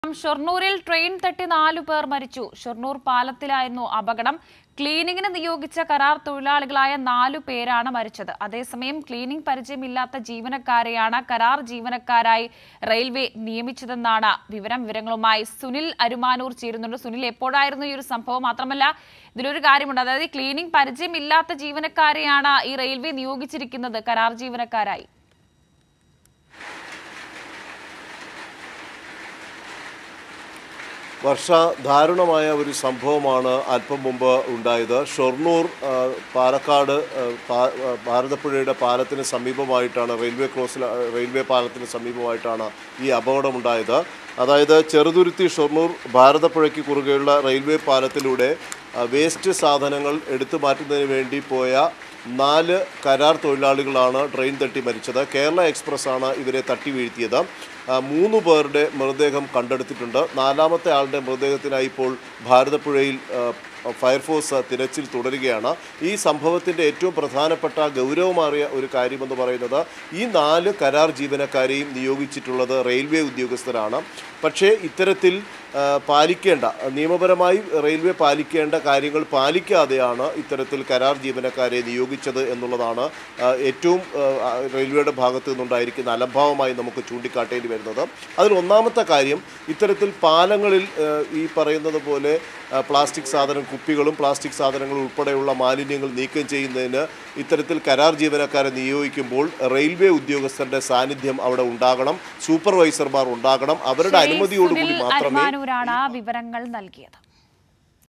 ഷൊർണൂരിൽ train തട്ടി നാലു പേർ മരിച്ചു ഷൊർണൂർ പാലത്തിലായിരുന്നു അപകടം ക്ലീനിങ്ങിന് നിയോഗിച്ച കരാർ തൊഴിലാളികളായ നാലു പേരാണ് മരിച്ചത് അതേസമയം ക്ലീനിംഗ് പരിചയമില്ലാത്ത ജീവനക്കാരെയാണ് കരാർ ജീവനക്കാരായി റെയിൽവേ നിയമിച്ചതെന്നാണ് വിവരം വിവരങ്ങളുമായി സുനിൽ അരുമാനൂർ ചേരുന്നുണ്ട് സുനിൽ എപ്പോഴായിരുന്നു ഈ ഒരു സംഭവം മാത്രമല്ല ഇതിലൊരു കാര്യമുണ്ട് അതായത് ക്ലീനിംഗ് പരിചയമില്ലാത്ത ജീവനക്കാരെയാണ് ഈ റെയിൽവേ നിയോഗിച്ചിരിക്കുന്നത് കരാർ ജീവനക്കാരായി വർഷ ദാരുണമായ ഒരു സംഭവമാണ് അല്പം മുമ്പ് ഉണ്ടായത് ഷൊർണൂർ ആ, പാലക്കാട് ആ, പാ- ആ, ഭാരതപ്പുഴയുടെ പാലത്തിന് സമീപമായിട്ടാണ് റെയിൽവേ ക്രോസിൽ ആ, റെയിൽവേ പാലത്തിന് സമീപമായിട്ടാണ് ഈ അപകടമുണ്ടായത് അതായത് ചെറുതുരുത്തി ഷൊർണൂർ ഭാരതപ്പുഴയ്ക്ക് കുറുകെയുള്ള റെയിൽവേ പാലത്തിലൂടെ ആ, വേസ്റ്റ് സാധനങ്ങൾ എടുത്തു മാറ്റുന്നതിന് വേണ്ടി പോയ നാല് കരാർ തൊഴിലാളികളാണ് ട്രെയിൻ തട്ടി മരിച്ചത് കേരള എക്സ്പ്രസ് ആണ് ഇവരെ തട്ടി വീഴ്ത്തിയത് ആ, മൂന്ന് പേരുടെ മൃതദേഹം കണ്ടെടുത്തിട്ടുണ്ട് നാലാമത്തെ ആളുടെ മൃതദേഹത്തിനായി ഇപ്പോൾ ഭാരതപ്പുഴയിൽ ആ, ഫയർഫോഴ്സ് തിരച്ചിൽ തുടരുകയാണ് ഈ സംഭവത്തിൻ്റെ ഏറ്റവും പ്രധാനപ്പെട്ട ഗൗരവമേറിയ ഒരു കാര്യമെന്ന് പറയുന്നത് ഈ നാല് കരാർ ജീവനക്കാരെയും നിയോഗിച്ചിട്ടുള്ളത് റെയിൽവേ ഉദ്യോഗസ്ഥരാണ് പക്ഷേ ഇത്തരത്തിൽ ആ, പാലിക്കേണ്ട നിയമപരമായി റെയിൽവേ പാലിക്കേണ്ട കാര്യങ്ങൾ പാലിക്കാതെയാണ് ഇത്തരത്തിൽ കരാർ ജീവനക്കാരെ നിയോഗിച്ചത് എന്നുള്ളതാണ് ആ, ഏറ്റവും ആ, റെയിൽവേയുടെ ഭാഗത്തു നിന്നുണ്ടായിരിക്കുന്ന അലംഭാവമായി നമുക്ക് ചൂണ്ടിക്കാട്ടേണ്ടി വരുന്നത് അതിൽ ഒന്നാമത്തെ കാര്യം ഇത്തരത്തിൽ പാലങ്ങളിൽ ആ, ഈ പറയുന്നത് പോലെ ആ, പ്ലാസ്റ്റിക് സാധനം കുപ്പികളും പ്ലാസ്റ്റിക് സാധനങ്ങളും ഉൾപ്പെടെയുള്ള മാലിന്യങ്ങൾ നീക്കം ചെയ്യുന്നതിന് ഇത്തരത്തിൽ കരാർ ജീവനക്കാരെ നിയോഗിക്കുമ്പോൾ റെയിൽവേ ഉദ്യോഗസ്ഥരുടെ സാന്നിധ്യം അവിടെ ഉണ്ടാകണം സൂപ്പർവൈസർമാർ ഉണ്ടാകണം അവരുടെ ശരി, അനുമതിയോടുകൂടി സുനിൽ മാത്രമേ അരുമാനൂരാണ് വിവരങ്ങൾ നൽകിയത്